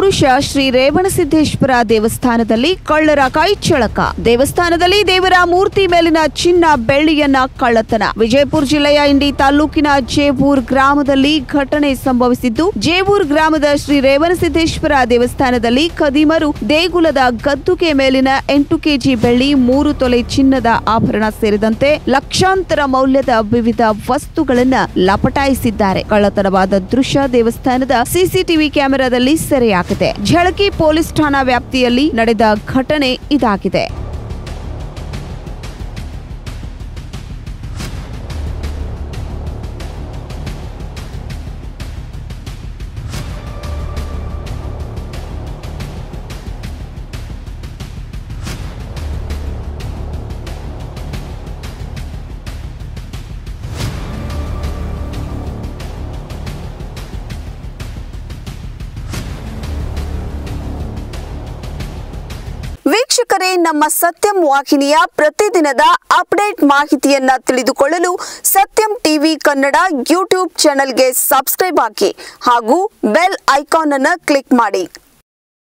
ಪೌರುಷ ಶ್ರೀ ರೇವಣಸಿದ್ದೇಶ್ವರ ದೇವಸ್ಥಾನದಲ್ಲಿ ಕಳ್ಳರ ಕೈಚಳಕ ದೇವಸ್ಥಾನದಲ್ಲಿ ದೇವರ ಮೂರ್ತಿ ಮೇಲಿನ ಚಿನ್ನ ಬೆಳ್ಳಿಯನ್ನ ಕಳ್ಳತನ ವಿಜಯಪುರ ಜಿಲ್ಲೆಯ ಇಂಡಿ ತಾಲೂಕಿನ ಜೇವೂರ್ ಗ್ರಾಮದಲ್ಲಿ ಘಟನೆ ಸಂಭವಿಸಿದ್ದು ಜೇವೂರ್ ಗ್ರಾಮದ ಶ್ರೀ ರೇವಣಸಿದ್ದೇಶ್ವರ ದೇವಸ್ಥಾನದಲ್ಲಿ ಖದೀಮರು ದೇಗುಲದ ಗದ್ದುಗೆ ಮೇಲಿನ ಎಂಟು ಕೆಜಿ ಬೆಳ್ಳಿ ಮೂರು ತೊಲೆ ಚಿನ್ನದ ಆಭರಣ ಸೇರಿದಂತೆ ಲಕ್ಷಾಂತರ ಮೌಲ್ಯದ ವಿವಿಧ ವಸ್ತುಗಳನ್ನ ಲಪಟಾಯಿಸಿದ್ದಾರೆ ಕಳ್ಳತನವಾದ ದೃಶ್ಯ ದೇವಸ್ಥಾನದ ಸಿಸಿಟಿವಿ ಕ್ಯಾಮೆರಾದಲ್ಲಿ ಸೆರೆಯಾಗಿದೆ ಝಳಕಿ ಪೊಲೀಸ್ ಠಾಣಾ ವ್ಯಾಪ್ತಿಯಲ್ಲಿ ನಡೆದ ಘಟನೆ ಇದಾಗಿದೆ ವೀಕ್ಷಕರೇ ನಮ್ಮ ಸತ್ಯಂ ವಾಹಿನಿಯ ಪ್ರತಿದಿನದ ಅಪ್ಡೇಟ್ ಮಾಹಿತಿಯನ್ನ ತಿಳಿದುಕೊಳ್ಳಲು ಸತ್ಯಂ ಟಿವಿ ಕನ್ನಡ ಯೂಟ್ಯೂಬ್ ಚಾನೆಲ್ಗೆ ಸಬ್ಸ್ಕ್ರೈಬ್ ಹಾಕಿ ಹಾಗೂ ಬೆಲ್ ಐಕಾನ್ ಅನ್ನು ಕ್ಲಿಕ್ ಮಾಡಿ